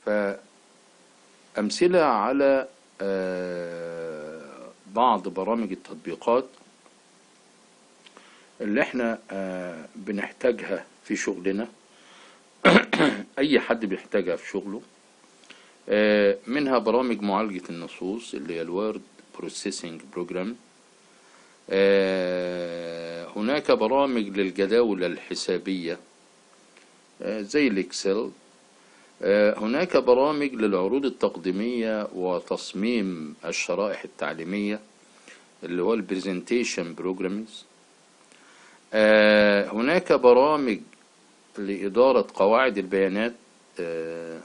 فأمثلة على آه، بعض برامج التطبيقات اللي احنا آه، بنحتاجها في شغلنا اي حد بيحتاجها في شغله آه، منها برامج معالجة النصوص اللي هي الوورد بروسيسنج بروجرام هناك برامج للجداول الحسابية آه، زي الاكسل آه، هناك برامج للعروض التقديمية وتصميم الشرائح التعليمية اللي هو البرزنتيشن بروجرامز هناك برامج لإدارة قواعد البيانات آه،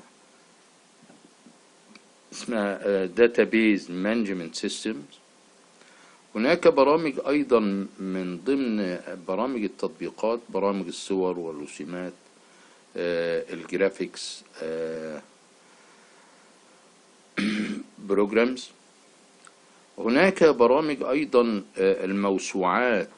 اسمها داتابيز مانجمنت سيستمز هناك برامج أيضا من ضمن برامج التطبيقات برامج الصور والرسومات آه، الجرافيكس بروجرامز هناك برامج أيضا آه، الموسوعات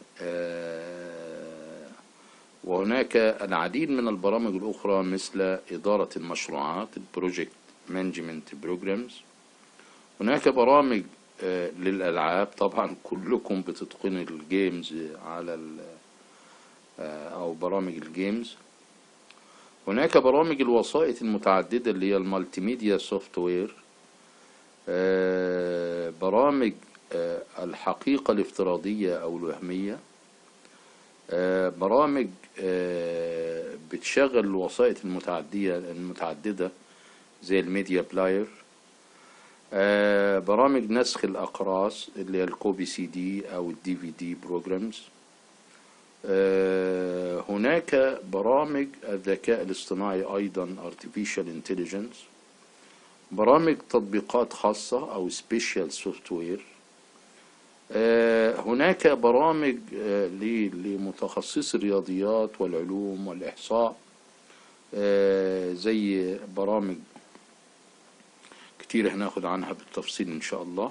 آه، وهناك العديد من البرامج الأخرى مثل إدارة المشروعات البروجكت مانجمنت بروجرامز هناك برامج آه، للألعاب طبعا كلكم بتتقنوا الجيمز على ال- آه، أو برامج الجيمز هناك برامج الوسائط المتعددة اللي هي المالتي ميديا سوفت وير آه، برامج آه، الحقيقة الافتراضية أو الوهمية آه، برامج آه، بتشغل الوسائط المتعدية المتعددة زي الميديا بلاير آه، برامج نسخ الأقراص اللي هي الكوبي سي دي أو الدي في دي بروجرامز آه، هناك برامج الذكاء الاصطناعي أيضا artificial intelligence برامج تطبيقات خاصة أو special software آه، هناك برامج آه، ل- لمتخصصي الرياضيات والعلوم والإحصاء آه، زي برامج كتير هناخد عنها بالتفصيل إن شاء الله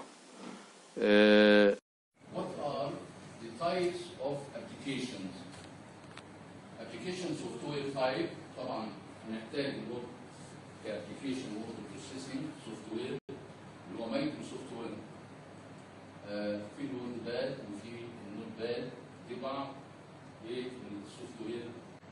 آه، What are the types of applications? Application software type طبعا هنحتاج الوورد كابلكيشن وورد بروسيسنج سوفت وير اللي هو مايكروسوفت وير آه، في الوورد باد وفي النوت باد دي بعض السوفت وير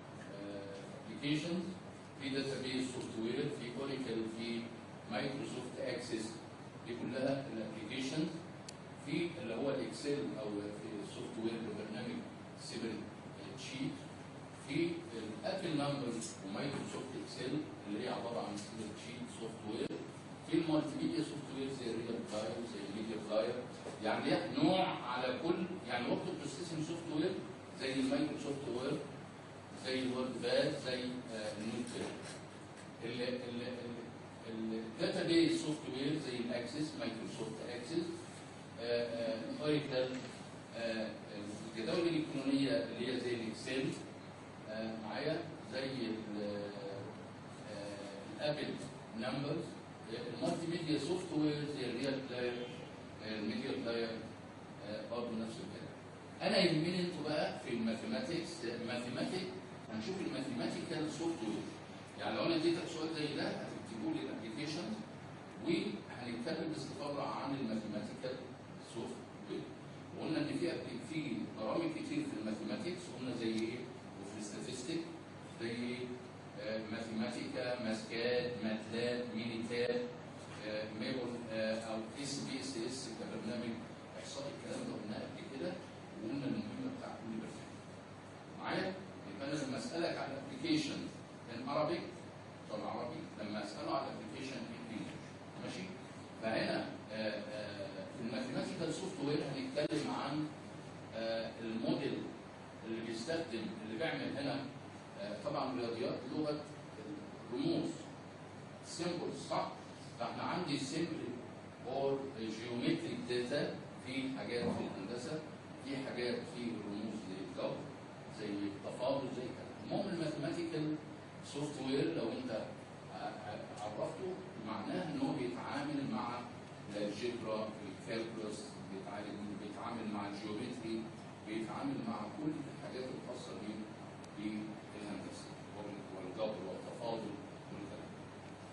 ابلكيشنز في داتابيز سوفت وير في اوريكل في مايكروسوفت اكسس دي كلها الابلكيشنز في اللي هو الاكسل او في السوفت وير برنامج سيبل شيت في الابل نمبرز ومايكروسوفت اكسل اللي هي عباره عن سيبل شيت سوفت وير في المالتي ميديا سوفت وير زي الريال فلاير زي الميديا فلاير يعني ليها نوع على كل يعني وقت بروسيسنج سوفت وير زي المايكروسوفت وير زي الوورد باد زي آه، النوت باد الداتابيز سوفت وير زي الاكسس مايكروسوفت اكسس اوراكل الجداول الالكترونيه اللي هي زي الاكسل آه، معايا زي ال- آه، الابل نمبرز المالتي ميديا سوفت وير زي الريال بلاير الميديا بلاير برضه نفس الكلام انا يهمني انتوا بقى في الماثيماتكس الماثيماتيك هنشوف الماثيماتيكال سوفت وير يعني لو انا اديتك سؤال زي ده هتكتبوا لي الابلكيشن وهنتكلم باستفاضه عن الماثيماتيكال سوفت وير وقلنا ان في في برامج كتير في الماثيماتكس قلنا زي ايه وفي الاستاتستيك زي آه، ماثيماتيكا ماسكات ماتلاب مينيتاب آه، ميبل آه، او اس بي اس اس كبرنامج احصاء الكلام ده قلناه قبل كده وقلنا المهمه بتاع كل برنامج معايا يبقى انا لما اسالك على الابلكيشن ان عربي طب عربي لما اساله على الابلكيشن ان انجلش ماشي فهنا آه، آه، في الماثيماتيكال سوفت وير هنتكلم عن آه، الموديل اللي بيستخدم اللي بيعمل هنا آه، طبعا الرياضيات لغه الرموز سيمبلز صح؟ فاحنا عندي سيمبل اور جيومتريك داتا في حاجات في الهندسه في حاجات في الرموز للجو زي التفاضل زي كده المهم الماثيماتيكال سوفت وير لو انت ع- ع- عرفته معناه ان هو بيتعامل مع الجبرا الكالكولس بيتعامل بيتعامل مع الجيومتري بيتعامل مع كل الحاجات الخاصه بيه بالهندسه وال- والجبر والتفاضل والكلام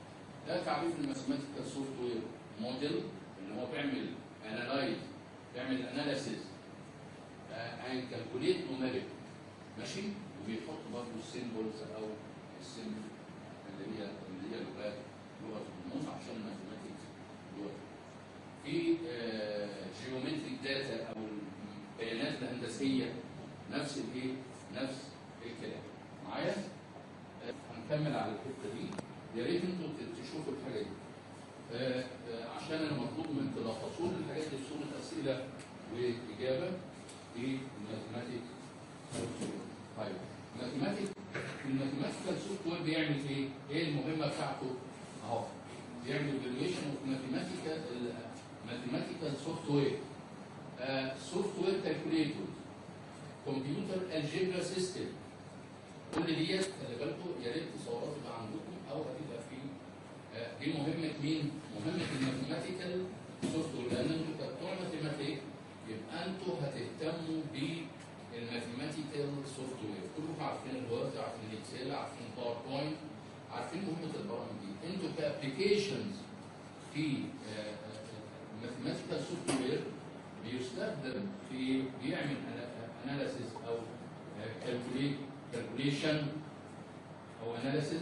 ده تعريف الماثيماتيكال سوفت وير موديل اللي هو بيعمل انالايز بيعمل اناليسيز and calculate numeric ماشي وبيحط برضه السيمبلز او السيمبل اللي هي اللي هي لغات لغه الرموز عشان الماثيماتكس لغه في جيومتريك داتا او البيانات الهندسيه نفس الايه؟ نفس الكلام معايا؟ آه، هنكمل على الحته دي يا ريت انتوا ت- تشوفوا الحاجه دي آه، آه، عشان انا مطلوب من تلخصوا لي الحاجات دي في صوره اسئله واجابه في الماثيماتيك طيب الماثيماتيك الماثيماتيكال سوفت وير بيعمل ايه؟ ايه المهمه بتاعته؟ اهو بيعمل ايفالويشن اوف ماثيماتيكال ماثيماتيكال سوفت وير سوفت وير كالكوليتور كمبيوتر الجبرا سيستم كل ديت خلي بالكم يا ريت تصورات تبقى عندكم او هتبقى في آه، دي مهمه مين؟ مهمه الماثيماتيكال سوفت وير لان انتوا كبتوع ماثيماتيك يبقى انتوا هتهتموا بالماثيماتيكال سوفت وير كلكم عارفين الوورد عارفين الاكسل عارفين الباوربوينت عارفين مهمه البرامج دي انتوا كابلكيشنز في الماثيماتيكال سوفت وير بيستخدم في بيعمل اناليسيس او كالكوليشن او اناليسيس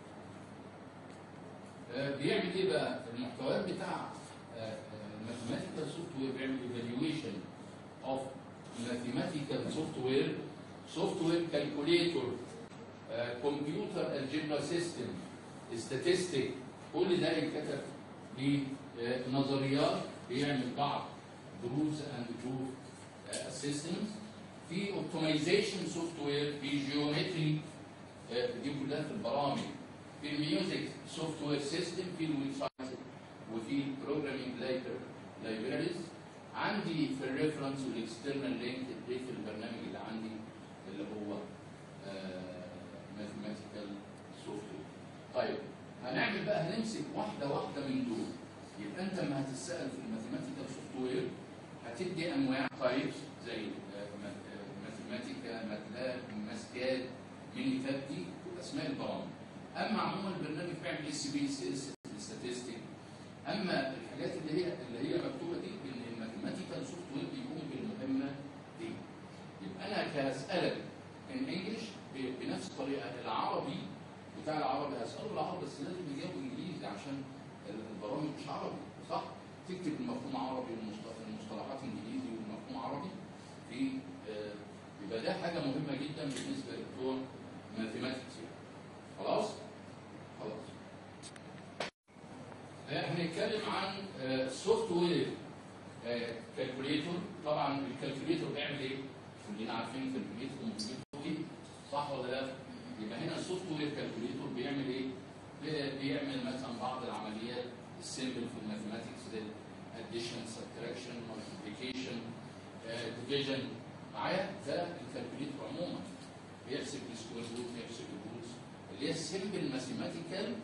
بيعمل ايه بقى المحتويات بتاع الماثيماتيكال سوفت وير بيعمل ايفالويشن اوف ماثيماتيكال سوفت وير سوفت وير كالكوليتور كمبيوتر الجبرا سيستم statistics كل ده يتكتب بنظريات بيعمل بعض دروس اند بروف اسيستمز في اوبتمايزيشن سوفت وير في جيومتري دي كلها في البرامج في الميوزك سوفت وير سيستم في الويب سايت وفي بروجرامينج لايبراريز عندي في الريفرنس والاكسترنال لينك في البرنامج اللي عندي اللي هو ماثيماتيكال سوفت وير طيب هنعمل بقى هنمسك واحده واحده من دول يبقى انت لما هتتسال في الماثيماتيكال سوفت وير هتدي انواع تايبس زي ماثيماتيكا ماتلاب ماسكاد مينيتاب دي اسماء البرامج اما عموما البرنامج بيعمل اس بي اس اس ستاتستيك اما الحاجات اللي هي اللي هي مكتوبه دي ان الماثيماتيكال سوفت وير بيقوم بالمهمه دي يبقى انا كاسالك ان انجلش بنفس الطريقه العربي بتاع العربي هساله بالعربي بس لازم يجاوب انجليزي عشان البرامج مش عربي صح؟ تكتب المفهوم عربي والمصطلحات انجليزي والمفهوم عربي في آه، يبقى ده حاجه مهمه جدا بالنسبه لبتوع ماثيماتكس يعني. خلاص؟ خلاص. آه، هنتكلم عن سوفت وير كالكوليتور طبعا الكالكوليتور بيعمل ايه؟ كلنا عارفين الكالكوليتور كمبيوتر صح ولا لا؟ يبقى هنا السوفت وير كالكوليتور بيعمل ايه؟ بي- بيعمل مثلا بعض العمليات السيمبل في الماثيماتكس زي addition subtraction multiplication ديفيجن معايا ده الكالكوليتور عموما بيحسب السكوير روت بيحسب الروتس اللي هي السيمبل ماثيماتيكال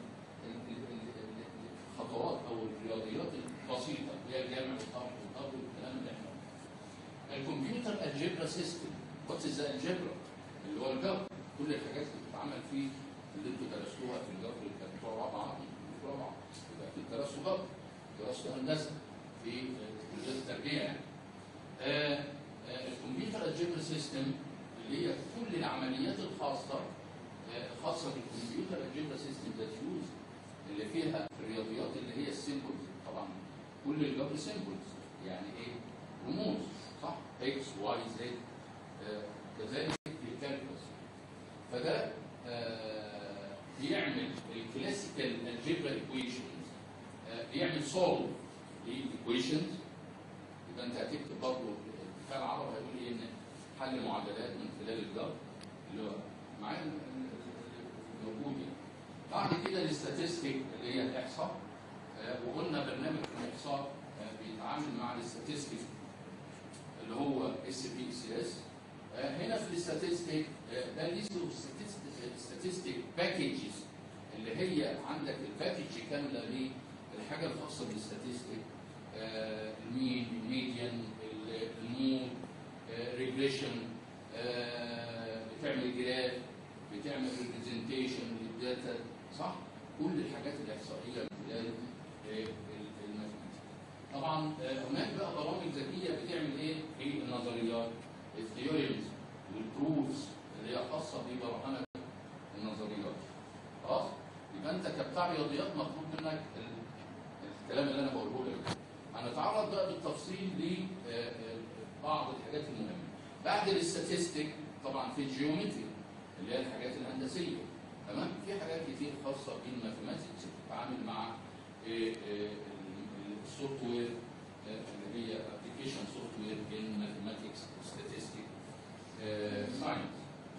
الخطوات او الرياضيات البسيطه اللي هي الجمع والطرح والضرب والكلام اللي احنا قلناه. الكمبيوتر الجبرا سيستم واتس از الجبرا اللي هو الجبر كل الحاجات اللي بتتعمل فيه اللي انتوا درستوها في الجبر اللي كانت بتوع رابعه في رابعه يبقى اكيد درستوا جبر درستوا هندسه في كليه التربيه يعني. آه، آه، الكمبيوتر الجبر سيستم اللي هي كل العمليات الخاصه آه، خاصه بالكمبيوتر الجبر سيستم ذات يوز اللي فيها الرياضيات اللي هي السيمبلز طبعا كل الجبر سيمبلز يعني ايه رموز صح اكس واي زد كذلك الكالكولس فده آه، بيعمل الكلاسيكال الجبر ايكويشنز بيعمل سولف لايكويشنز يبقى انت هتكتب برضه البتاع العربي هيقول ايه ان حل معادلات من خلال الجبر اللي هو معايا ال- ال- موجود يعني بعد كده الاستاتستيك اللي هي الاحصاء آه، وقلنا برنامج الاحصاء آه، بيتعامل مع الاستاتستيك اللي هو اس بي اس اس هنا في الاستاتستيك آه، ده ليست ستاتستيك باكجز اللي هي عندك الباكج كامله للحاجه الخاصه بالاستاتستيك آه، المين الميديان ال- المود ريجريشن بتعمل جراف بتعمل ريبريزنتيشن للداتا صح كل الحاجات الاحصائيه الماثيماتيك طبعا آه، هناك بقى برامج ذكيه بتعمل ايه في النظريات الثيوريز والبروفز اللي هي خاصه ببرهنه النظريات خلاص يبقى انت كبتاع رياضيات مطلوب منك ال- الكلام اللي انا بقوله لك هنتعرض بقى بالتفصيل لبعض الحاجات المهمه بعد الاستاتستيك طبعا في الجيومتري اللي هي الحاجات الهندسيه تمام في حاجات كتير خاصه بالماثيماتكس بتتعامل مع السوفت وير اللي هي ابلكيشن سوفت وير ان ماثيماتكس ستاتستيك ساينس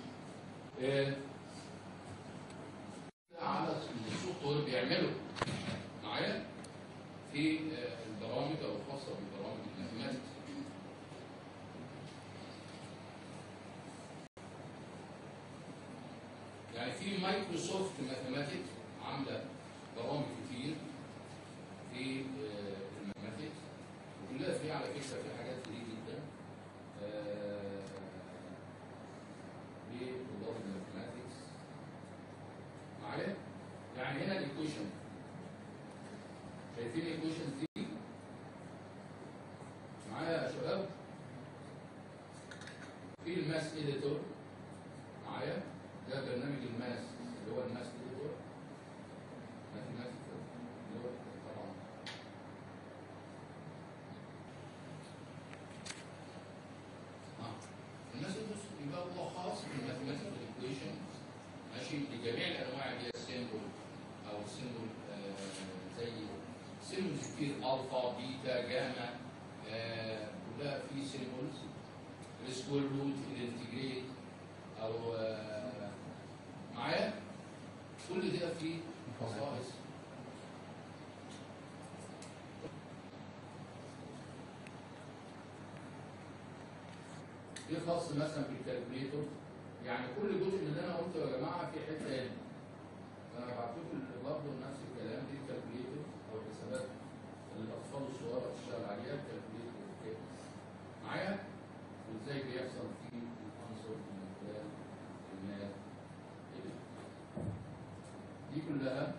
على السوفت وير بيعمله معايا في آه، البرامج او الخاصه بالبرامج الماثيماتكس يعني في مايكروسوفت ماثيماتكس عامله برامج كتير في آه، الماثيماتكس وكلها في على فكره في حاجات كتير جدا آه، لطلاب الماثيماتكس معايا؟ يعني هنا الايكويشن شايفين الايكويشن دي؟ معايا يا شباب؟ في الماس اديتور معايا؟ ده برنامج الماس اللي هو الماس اديتور ماثيماتيكال اللي هو طبعا اه الماس اديتور يبقى هو خاص بالماثيماتيكال ايكويشن ماشي لجميع الانواع اللي هي السيمبل او سيمبل زي سيمبلز كتير الفا بيتا جاما آه، كلها في سيمبلز السكوير روت الانتجريت او آه، معايا كل ده فيه خصائص في خاص مثلا بالكالكوليتور يعني كل جزء من اللي انا قلته يا جماعه في حته هنا انا بعت لكم برضه نفس الكلام دي الكالكوليتور او الحسابات اللي الاطفال الصغيره بتشتغل عليها الكالكوليتور كده معايا وازاي بيحصل في العنصر من خلال المال كده. دي كلها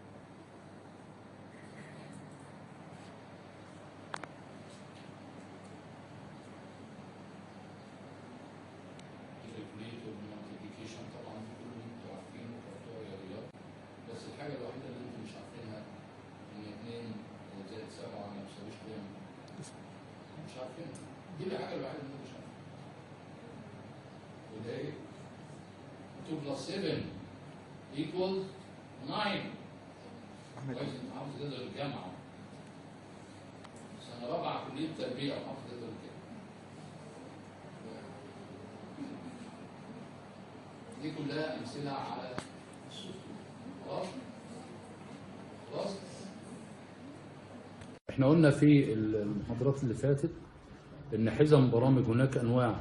الكالكوليتور والمالتيبيكيشن طبعا دي كلهم انتوا عارفينه كبتوع رياضيات بس الحاجه الوحيده اللي انتوا مش عارفينها ان 2 زائد 7 ما بيساويش كام؟ مش عارفينها دي الحاجه الوحيده اللي انتوا مش عارفينها وده ايه؟ 2 بلس 7 equals 9 كويس انت حافظ جدول الجامعه سنه رابعه كليه تربيه وحافظ جدول الجامعه دي كلها امثله على السوفت خلاص خلاص احنا قلنا في المحاضرات اللي فاتت ان حزم برامج هناك انواع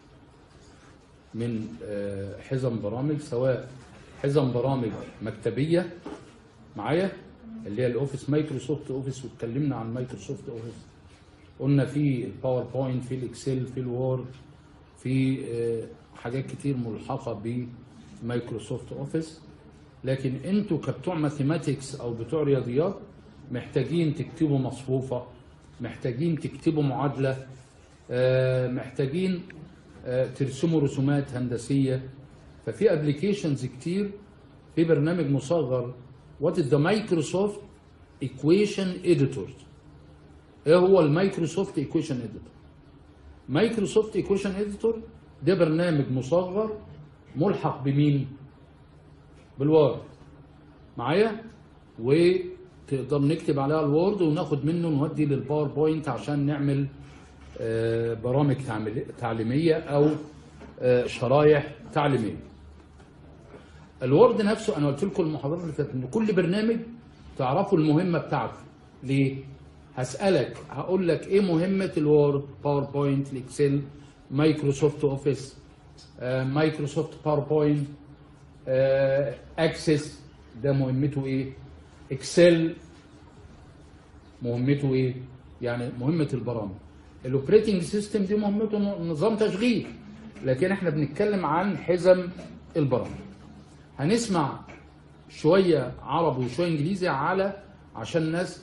من آه، حزم برامج سواء حزم برامج مكتبيه معايا اللي هي الاوفيس مايكروسوفت اوفيس واتكلمنا عن مايكروسوفت اوفيس قلنا في الباوربوينت في الاكسل في الوورد في آه، حاجات كتير ملحقه بمايكروسوفت اوفيس لكن انتوا كبتوع ماثيماتكس او بتوع رياضيات محتاجين تكتبوا مصفوفه محتاجين تكتبوا معادله آه، محتاجين آه، ترسموا رسومات هندسيه ففي ابلكيشنز كتير في برنامج مصغر وات ذا مايكروسوفت ايكويشن اديتور ايه هو المايكروسوفت ايكويشن اديتور مايكروسوفت ايكويشن اديتور ده برنامج مصغر ملحق بمين بالوورد معايا وتقدر نكتب عليها الوورد وناخد منه نودي للباوربوينت عشان نعمل آه، برامج تعمل- تعليميه او آه، شرايح تعليميه الوورد نفسه انا قلت لكم المحاضرات اللي فاتت ان كل برنامج تعرفوا المهمه بتاعته ليه هسالك هقول لك ايه مهمه الوورد باوربوينت الاكسل مايكروسوفت اوفيس آه، مايكروسوفت باوربوينت آه، اكسس ده مهمته ايه اكسل مهمته ايه يعني مهمه البرامج الاوبريتنج سيستم دي مهمته نظام تشغيل لكن احنا بنتكلم عن حزم البرامج هنسمع شويه عربي وشويه انجليزي على عشان الناس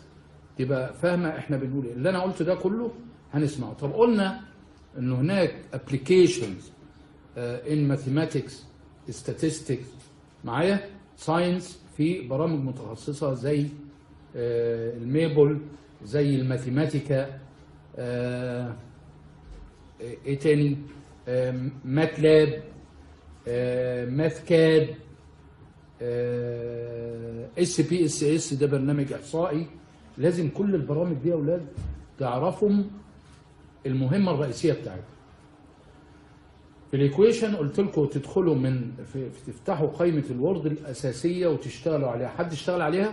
تبقى فاهمه احنا بنقول ايه اللي انا قلته ده كله هنسمعه طب قلنا ان هناك applications uh, in mathematics statistics معايا ساينس في برامج متخصصه زي آه، الميبل زي الماثيماتيكا آه، ايه تاني آه، ماتلاب ماث كاد اس بي اس اس ده برنامج احصائي لازم كل البرامج دي يا اولاد تعرفهم المهمه الرئيسيه بتاعتها في الايكويشن قلت لكم تدخلوا من في في- تفتحوا قائمه الوورد الاساسيه وتشتغلوا عليها حد اشتغل عليها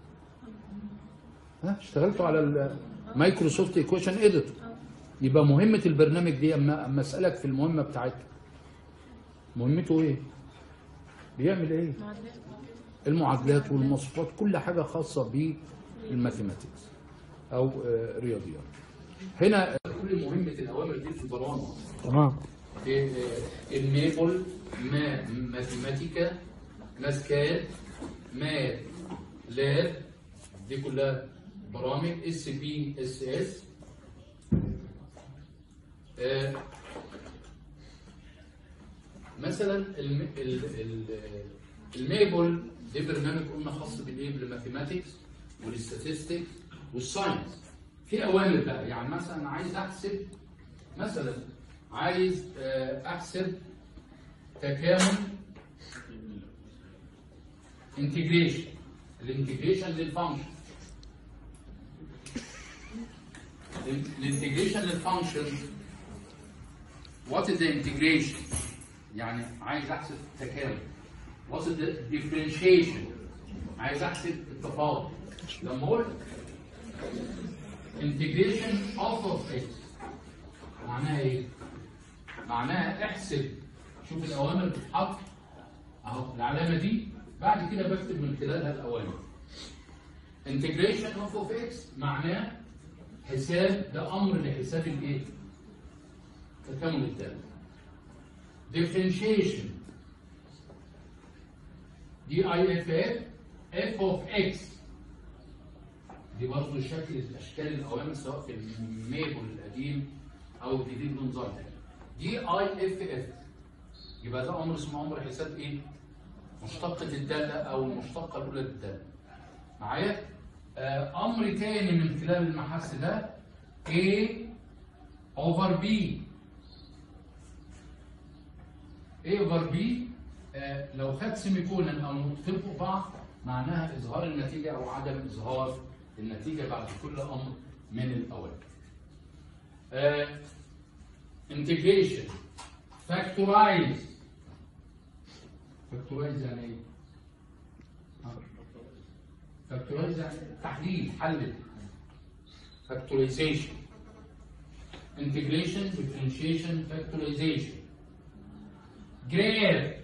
ها اشتغلتوا على المايكروسوفت ايكويشن اديتور يبقى مهمه البرنامج دي اما اما اسالك في المهمه بتاعتها مهمته ايه بيعمل ايه المعادلات والمواصفات كل حاجه خاصه بالماثيماتكس او آه، رياضيات هنا كل مهمه الاوامر دي في البرامج تمام الميبل ما ماثيماتيكا ماسكات مات لاب دي كلها برامج اس بي اس اس مثلا الم- ال- ال- الميبل ده برنامج قلنا خاص بالايه بالماثيماتكس والستاتستكس والساينس في اوامر بقى يعني مثلا عايز احسب مثلا عايز آه، احسب تكامل انتجريشن الانتجريشن للفانكشن الانتجريشن للفانكشن وات از ذا انتجريشن يعني عايز احسب تكامل وات از ذا ديفرنشيشن عايز احسب التفاضل لما اقول انتجريشن اوف اوف اكس معناها ايه؟ معناها احسب شوف الاوامر بتتحط اهو العلامه دي بعد كده بكتب من خلالها الاوامر انتجريشن اوف اوف اكس معناه حساب ده امر لحساب الايه؟ تكامل الداله differentiation دي اي اف اف اف اوف اكس دي برضه شكل اشكال الاوامر سواء في الميبل القديم او الجديد بنظام دي اي اف اف يبقى ده امر اسمه امر حساب ايه؟ مشتقة الدالة او المشتقة الاولى للدالة معايا؟ آه امر تاني من خلال المحس ده A over B A over B آه لو خد سيمي كولن او نقطتين فوق بعض معناها اظهار النتيجة او عدم اظهار النتيجة بعد كل امر من الاوامر. آه integration factorize factorize يعني ايه؟ factorize يعني تحليل حلل factorization integration differentiation factorization graph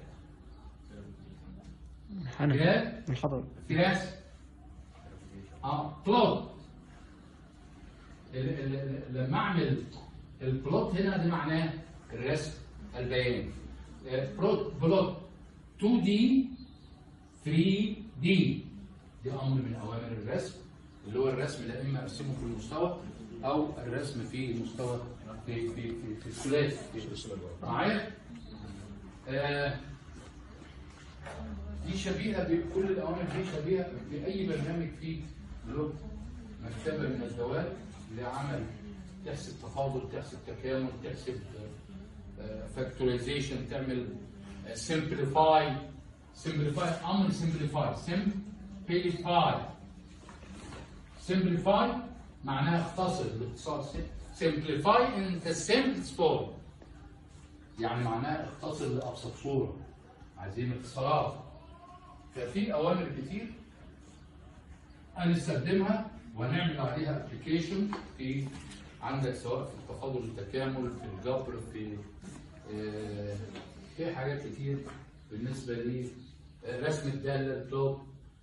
حنفي graph الحضر في رسم اه بلوت ال- ال- ال- لما اعمل البلوت هنا ده معناه الرسم البياني آه، بلوت بلوت 2 دي 3 دي دي امر من اوامر الرسم اللي هو الرسم ده اما ارسمه في المستوى او الرسم في المستوى في في في, في الثلاثي معايا آه دي شبيهه بكل الاوامر دي شبيهه باي برنامج فيه له مكتبه من الادوات لعمل تحسب تفاضل تحسب تكامل تحسب فاكتورايزيشن تعمل سمبليفاي سمبليفاي امر سمبليفاي سمبليفاي سمبليفاي معناها اختصر الاختصار سمبليفاي ان ذا simplest فورم يعني معناها اختصر لابسط صوره عايزين اختصارات ففي اوامر كتير هنستخدمها وهنعمل عليها ابلكيشن في عندك سواء في التفاضل التكامل في الجبر في آه، في حاجات كتير بالنسبه لي آه، رسم الداله البلوت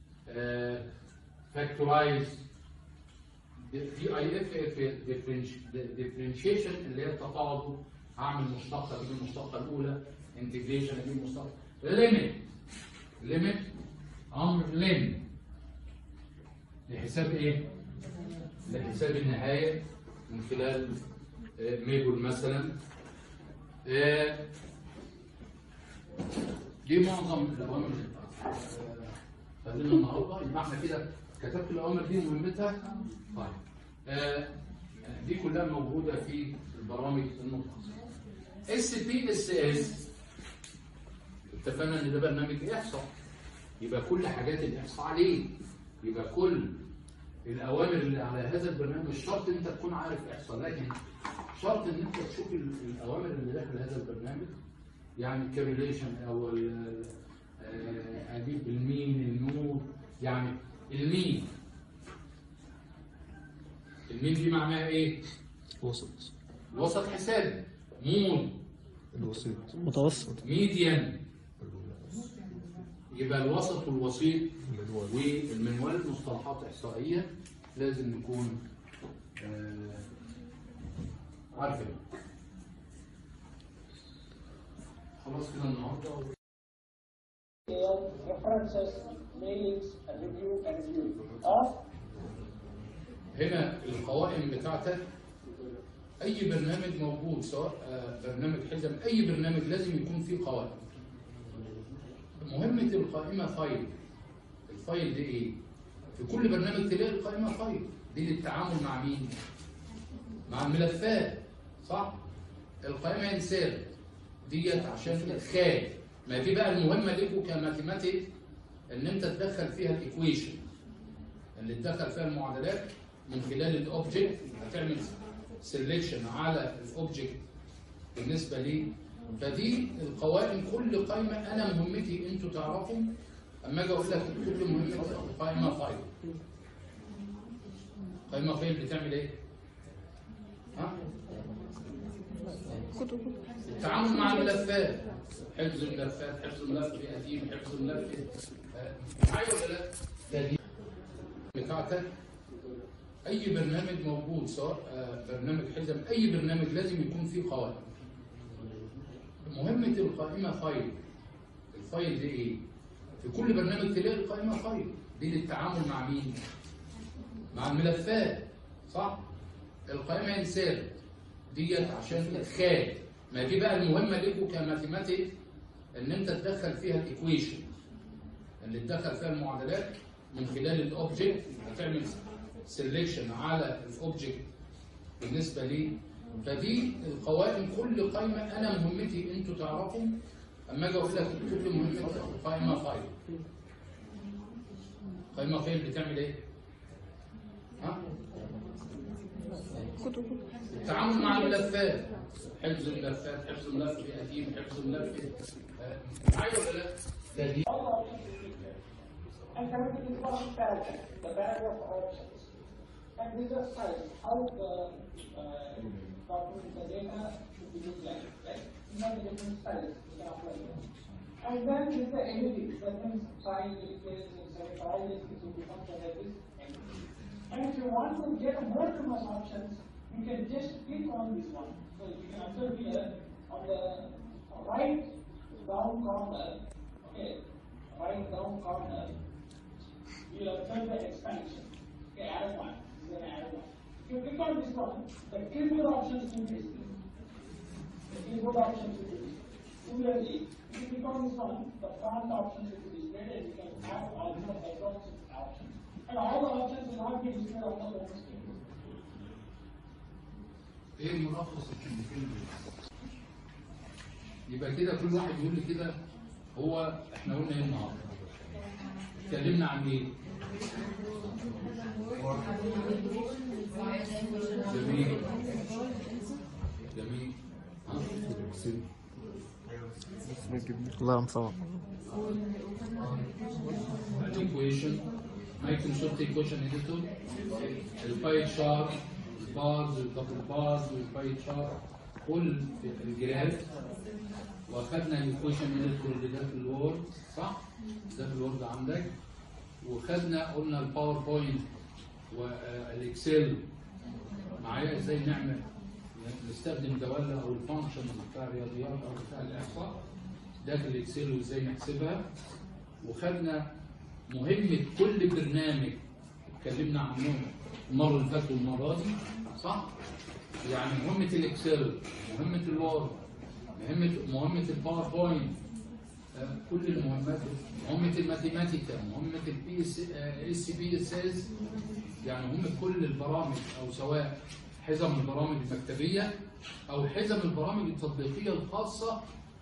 فاكتورايز دي اي اف اف ديفرنشيشن اللي هي التفاضل هعمل مشتقه دي المشتقه الاولى انتجريشن دي المشتقه ليميت ليميت امر لين لحساب ايه؟ لحساب النهايه من خلال آه، ميبل مثلا آه، دي معظم الاوامر اللي بتاعتنا. آه، خلينا النهارده يبقى احنا كده كتبت الاوامر دي مهمتها طيب آه، دي كلها موجوده في البرامج المختصه اس بي اس اس اتفقنا ان ده برنامج احصاء يبقى كل حاجات الاحصاء عليه يبقى كل الاوامر اللي على هذا البرنامج مش شرط انت تكون عارف احصاء لكن شرط ان انت تشوف ال- الاوامر اللي داخل هذا البرنامج يعني الكابيليشن او ال- آه، اجيب المين النور يعني المين المين دي معناها ايه؟ وسط وسط حسابي مون الوسيط متوسط ميديان يبقى الوسط والوسيط المنوال والمنوال مصطلحات احصائيه لازم نكون آه، عارفين خلاص كده النهارده references, mailings, and review and review of هنا القوائم بتاعتك اي برنامج موجود سواء آه، برنامج حزم اي برنامج لازم يكون فيه قوائم مهمه القائمه فايل الفايل دي ايه في كل برنامج تلاقي القائمه فايل دي للتعامل مع مين مع الملفات صح القائمه انسان ديت عشان ادخال ما دي بقى المهمه لكم كماثيماتيك ان انت تدخل فيها الايكويشن اللي تدخل فيها المعادلات من خلال الاوبجكت هتعمل سيلكشن على الاوبجكت بالنسبه لي فدي القوائم كل قائمه انا مهمتي انتوا تعرفوا اما اجي اقول لك كل مهمتي قائمه فايل قائمه فايل بتعمل ايه؟ ها؟ التعامل مع الملفات حفظ الملفات حفظ ملف قديم حفظ ملف آه، معايا ولا لا؟ ده دي بتاعتك اي برنامج موجود سواء آه، برنامج حزم اي برنامج لازم يكون فيه قوائم مهمة القائمة فايل الفايل دي ايه؟ في كل برنامج تلاقي القائمة فايل دي للتعامل مع مين؟ مع الملفات صح؟ القائمة انسان ديت عشان ادخال ما دي بقى المهمة لكم كماثيماتيك ان انت تدخل فيها الايكويشن اللي تدخل فيها المعادلات من خلال الاوبجكت هتعمل سيلكشن على الاوبجكت بالنسبه لي فدي القوائم كل قائمه انا مهمتي انتوا تعرفوا اما اجي اقول لك كل مهمتي قائمه فايل قائمه فايل بتعمل ايه؟ ها؟ التعامل مع الملفات حفظ الملفات حفظ ملف قديم حفظ ملف آه، معايا ولا لا؟ ده دي and connected to one paragraph, the paragraph of options. And this is size, how the uh, document, the data should be looked like, right? You have the different styles you can apply here. And then with the entity, that means size, details, and select all these things will become the this entity. And if you want to get more than one options, you can just click on this one. So you can observe here on the right down corner, okay, right down corner, you observe the expansion. Okay, add one, then add one. If you click on this one, the keyboard options will be displayed. The keyboard options will be displayed. Similarly, if you click on this one, the font options will be displayed and you can have all the background options. And all the options will not be displayed on the home screen. ايه ملخص الكلمتين دول؟ يبقى كده كل واحد يقول لي كده هو احنا قلنا ايه النهارده؟ اتكلمنا عن ايه؟ جميل جميل ها؟ الله ينفعك الايكويشن مايكروسوفت ايكويشن اديتور الباي شارت البارز والدبل بارز والباي شارت كل الجراف واخدنا الايكويشن اديتور اللي ده في الوورد صح؟ ده في الوورد عندك وخدنا قلنا الباوربوينت والاكسل معايا ازاي نعمل نستخدم دواله او الفانكشن بتاع الرياضيات او بتاع الاحصاء داخل الاكسل وازاي نحسبها وخدنا مهمه كل برنامج اتكلمنا عنهم المره اللي فاتت والمره دي صح؟ يعني مهمه الاكسل مهمه الوورد مهمه مهمه الباوربوينت آه، كل المهمات مهمه الماثيماتيكا مهمه البي اس بي اس اس يعني هم كل البرامج او سواء حزم البرامج المكتبيه او حزم البرامج التطبيقيه الخاصه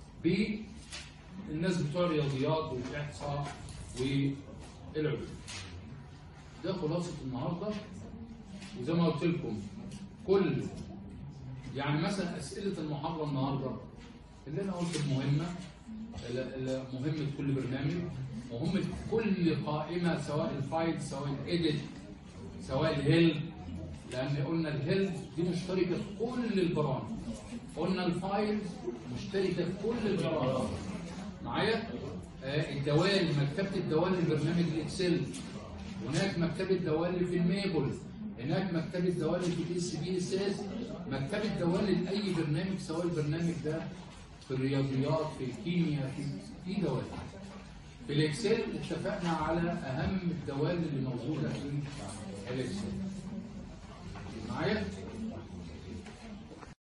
بالناس بتوع الرياضيات والاحصاء والعلوم. ده خلاصه النهارده وزي ما قلت لكم كل يعني مثلا اسئله المحاضره النهارده اللي انا قلت المهمه ال- ال- مهمه كل برنامج مهمه كل قائمه سواء الفايل سواء الايديت سواء الهيلب لان قلنا الهيلب دي مشتركه في كل البرامج قلنا الفايل مشتركه في كل البرامج معايا آه الدوال مكتبه الدوال لبرنامج الاكسل هناك مكتبه دوال في الميبل هناك مكتبه دوال في الاس بي اس اس مكتبه دوال لاي برنامج سواء البرنامج ده في الرياضيات في الكيمياء في في دوال في الاكسل اتفقنا على اهم الدوال اللي موجوده في الاكسل معايا